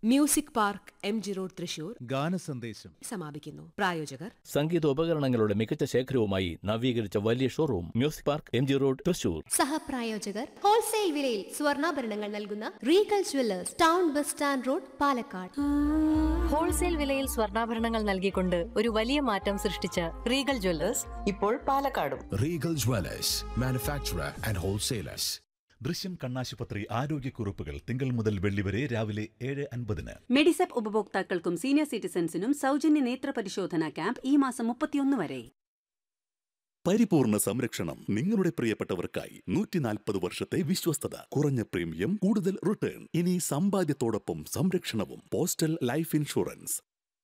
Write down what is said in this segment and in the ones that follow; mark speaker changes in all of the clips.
Speaker 1: Music park M G road Thrissur
Speaker 2: ഗാനസന്ദേശം
Speaker 1: സമാപിക്കുന്നു പ്രായോജകർ
Speaker 3: സംഗീതോപകരണങ്ങളുടെ മികച്ച ശേഖരവുമായി നവീകരിച്ച വലിയ showroom music park M G road Thrissur
Speaker 4: സഹപ്രായോജകർ ഹോൾസെയിൽ വിലയിൽ സ്വർണ്ണാഭരണങ്ങൾ നൽകുന്ന Regal Jewellers town bus stand road Palakkad
Speaker 5: wholesale വിലയിൽ സ്വർണ്ണാഭരണങ്ങൾ നൽകിക്കൊണ്ട് ഒരു വലിയ മാറ്റം സൃഷ്ടിച്ച റീഗൽ ജ്വല്ലേഴ്സ്
Speaker 6: ഇപ്പോൾ പാലക്കാടും
Speaker 7: Regal Dwellers, manufacturer and wholesalers.
Speaker 8: ദൃശ്യം കണ്ണാശുപത്രി ആരോഗ്യക്കുറിപ്പുകൾ തിങ്കൾ മുതൽ വെള്ളി വരെ രാവിലെ ഏഴ് അൻപതിന്
Speaker 9: മെഡിസെപ്പ് ഉപഭോക്താക്കൾക്കും സീനിയർ സിറ്റിസൺസിനും സൗജന്യ നേത്ര പരിശോധന ക്യാമ്പ് ഈ മാസം മുപ്പത്തിയൊന്ന് വരെ
Speaker 10: പരിപൂർണ സംരക്ഷണം നിങ്ങളുടെ പ്രിയപ്പെട്ടവർക്കായി നൂറ്റി നാൽപ്പത് വർഷത്തെ വിശ്വസ്തത കുറഞ്ഞ പ്രീമിയം കൂടുതൽ റിട്ടേൺ ഇനി സമ്പാദ്യത്തോടൊപ്പം സംരക്ഷണവും postal life insurance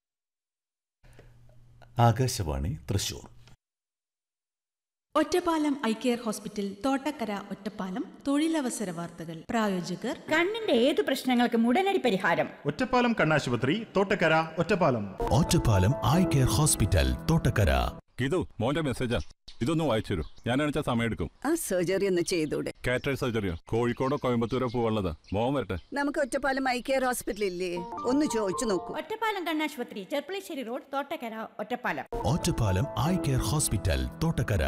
Speaker 10: Akashvani Thrissur
Speaker 11: Ottapalam eye care hospital Thottakkara Ottapalam തൊഴിലവസര വാർത്തകൾ പ്രായോജകർ
Speaker 12: കണ്ണിന്റെ ഏത് പ്രശ്നങ്ങൾക്കും ഉടനടി പരിഹാരം
Speaker 13: ഒറ്റപ്പാലം കണ്ണാശുപത്രി Thottakkara Ottapalam
Speaker 7: Ottapalam eye care hospital Thottakkara
Speaker 14: ഇതു മോന്റെ മെസ്സേജാ ഇതൊന്ന് വായിച്ചു തരൂ ഞാനാണെച്ചാ സമയം
Speaker 15: ആ സർജറി ഒന്ന് ചെയ്തൂടെ
Speaker 14: കാറ്ററേറ്റ് സർജറിയോ കോഴിക്കോടോ കോയമ്പത്തൂരോ പോവാനുള്ളതാ മോൻ വരട്ടെ
Speaker 15: നമുക്ക് ഒറ്റപ്പാലം ഐ കെയർ ഹോസ്പിറ്റൽ ഇല്ലേ ഒന്ന് ചോദിച്ചു നോക്കൂ
Speaker 12: ഒറ്റപ്പാലം കണ്ണാശുപത്രി Cherpulassery road Thottakkara Ottapalam
Speaker 7: Ottapalam eye care hospital Thottakkara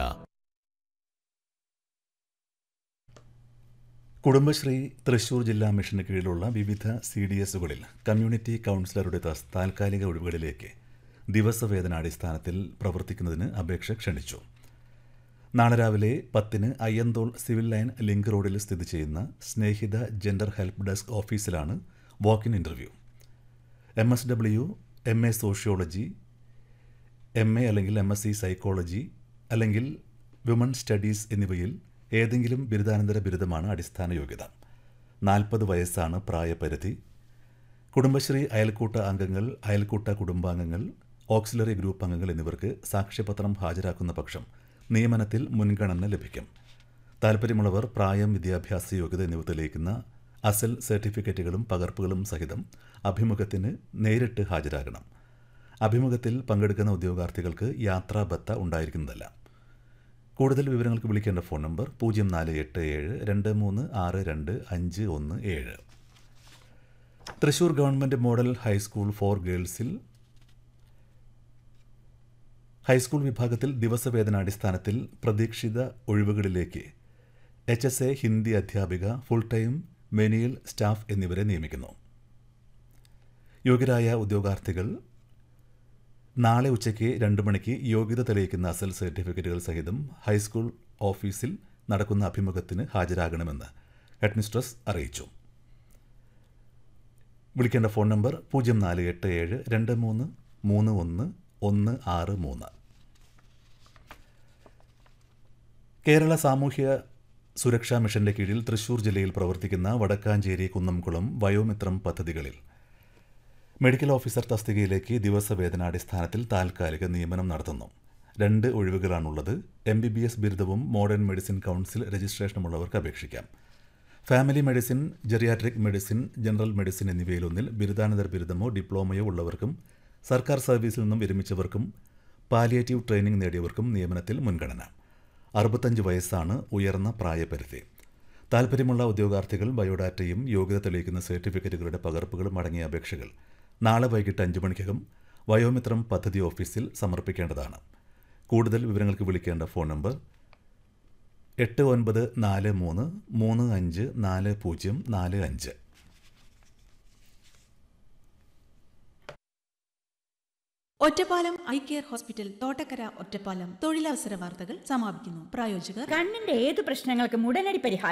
Speaker 10: Kudumbashree Thrissur ജില്ലാ മിഷന് കീഴിലുള്ള വിവിധ സി ഡി എസുകളിൽ കമ്മ്യൂണിറ്റി കൗൺസിലറുടെ തസ് താൽക്കാലിക ഒഴിവുകളിലേക്ക് ദിവസവേതനാടിസ്ഥാനത്തിൽ പ്രവർത്തിക്കുന്നതിന് അപേക്ഷ ക്ഷണിച്ചു നാളെ രാവിലെ പത്തിന് അയ്യന്തോൾ സിവിൽ ലൈൻ ലിങ്ക് റോഡിൽ സ്ഥിതി ചെയ്യുന്ന സ്നേഹിത ജെൻഡർ ഹെൽപ്പ് ഡെസ്ക് ഓഫീസിലാണ് walk in interview M S W M A sociology M A അല്ലെങ്കിൽ എം എസ് സി സൈക്കോളജി അല്ലെങ്കിൽ വിമൺ സ്റ്റഡീസ് എന്നിവയിൽ ഏതെങ്കിലും ബിരുദാനന്തര ബിരുദമാണ് അടിസ്ഥാന യോഗ്യത നാൽപ്പത് വയസ്സാണ് പ്രായപരിധി കുടുംബശ്രീ അയൽക്കൂട്ട അംഗങ്ങൾ അയൽക്കൂട്ട കുടുംബാംഗങ്ങൾ ഓക്സിലറി ഗ്രൂപ്പ് അംഗങ്ങൾ എന്നിവർക്ക് സാക്ഷ്യപത്രം ഹാജരാക്കുന്ന പക്ഷം നിയമനത്തിൽ മുൻഗണന ലഭിക്കും താൽപ്പര്യമുള്ളവർ പ്രായം വിദ്യാഭ്യാസ യോഗ്യത എന്നിവ തെളിയിക്കുന്ന അസൽ സർട്ടിഫിക്കറ്റുകളും പകർപ്പുകളും സഹിതം അഭിമുഖത്തിന് നേരിട്ട് ഹാജരാകണം അഭിമുഖത്തിൽ പങ്കെടുക്കുന്ന ഉദ്യോഗാർത്ഥികൾക്ക് യാത്രാബത്ത ഉണ്ടായിരിക്കുന്നതല്ല കൂടുതൽ വിവരങ്ങൾക്ക് വിളിക്കേണ്ട ഫോൺ നമ്പർ പൂജ്യം നാല് എട്ട് ഏഴ് രണ്ട് മൂന്ന് ആറ് രണ്ട് അഞ്ച് ഒന്ന് ഏഴ് Thrissur government model high school for ഗേൾസിൽ ഹൈസ്കൂൾ വിഭാഗത്തിൽ ദിവസവേതനാടിസ്ഥാനത്തിൽ പ്രതീക്ഷിത ഒഴിവുകളിലേക്ക് എച്ച് എസ് എ ഹിന്ദി അധ്യാപിക ഫുൾ ടൈം മെനിയൽ സ്റ്റാഫ് എന്നിവരെ നിയമിക്കുന്നു യോഗ്യരായ ഉദ്യോഗാർത്ഥികൾ നാളെ ഉച്ചയ്ക്ക് രണ്ട് മണിക്ക് യോഗ്യത തെളിയിക്കുന്ന അസൽ സർട്ടിഫിക്കറ്റുകൾ സഹിതം ഹൈസ്കൂൾ ഓഫീസിൽ നടക്കുന്ന അഭിമുഖത്തിന് ഹാജരാകണമെന്ന് ഹെഡ്മിസ്ട്രസ് അറിയിച്ചു വിളിക്കേണ്ട ഫോൺ നമ്പർ പൂജ്യം നാല് എട്ട് ഏഴ് രണ്ട് മൂന്ന് മൂന്ന് ഒന്ന് ഒന്ന് ആറ് മൂന്ന് കേരള സാമൂഹ്യ സുരക്ഷാ മിഷന്റെ കീഴിൽ തൃശൂർ ജില്ലയിൽ പ്രവർത്തിക്കുന്ന വടക്കാഞ്ചേരി കുന്നംകുളം വയോമിത്രം പദ്ധതികളിൽ മെഡിക്കൽ ഓഫീസർ തസ്തികയിലേക്ക് ദിവസവേതനാടിസ്ഥാനത്തിൽ താൽക്കാലിക നിയമനം നടത്തുന്നു രണ്ട് ഒഴിവുകളാണുള്ളത് എം ബി ബി എസ് ബിരുദവും മോഡേൺ മെഡിസിൻ കൗൺസിൽ രജിസ്ട്രേഷനുമുള്ളവർക്ക് അപേക്ഷിക്കാം family medicine geriatric medicine general medicine എന്നിവയിലൊന്നിൽ ബിരുദാനന്തര ബിരുദമോ ഡിപ്ലോമയോ ഉള്ളവർക്കും സർക്കാർ സർവീസിൽ നിന്നും വിരമിച്ചവർക്കും പാലിയേറ്റീവ് ട്രെയിനിംഗ് നേടിയവർക്കും നിയമനത്തിൽ മുൻഗണന അറുപത്തഞ്ച് വയസ്സാണ് ഉയർന്ന പ്രായപരിധി താൽപ്പര്യമുള്ള ഉദ്യോഗാർത്ഥികൾ ബയോഡാറ്റയും യോഗ്യത തെളിയിക്കുന്ന സർട്ടിഫിക്കറ്റുകളുടെ പകർപ്പുകളും അടങ്ങിയ അപേക്ഷകൾ നാളെ വൈകിട്ട് അഞ്ച് മണിക്കകം വയോമിത്രം പദ്ധതി ഓഫീസിൽ സമർപ്പിക്കേണ്ടതാണ് കൂടുതൽ വിവരങ്ങൾക്ക് വിളിക്കേണ്ട ഫോൺ നമ്പർ എട്ട് ഒൻപത് നാല് മൂന്ന് മൂന്ന് അഞ്ച് നാല് പൂജ്യം നാല് അഞ്ച്
Speaker 11: Ottapalam eye care hospital Thottakkara Ottapalam തൊഴിലവസര വാർത്തകൾ സമാപിക്കുന്നു പ്രായോജകർ
Speaker 12: കണ്ണിന്റെ ഏത് പ്രശ്നങ്ങൾക്കും ഉടനടി പരിഹാരം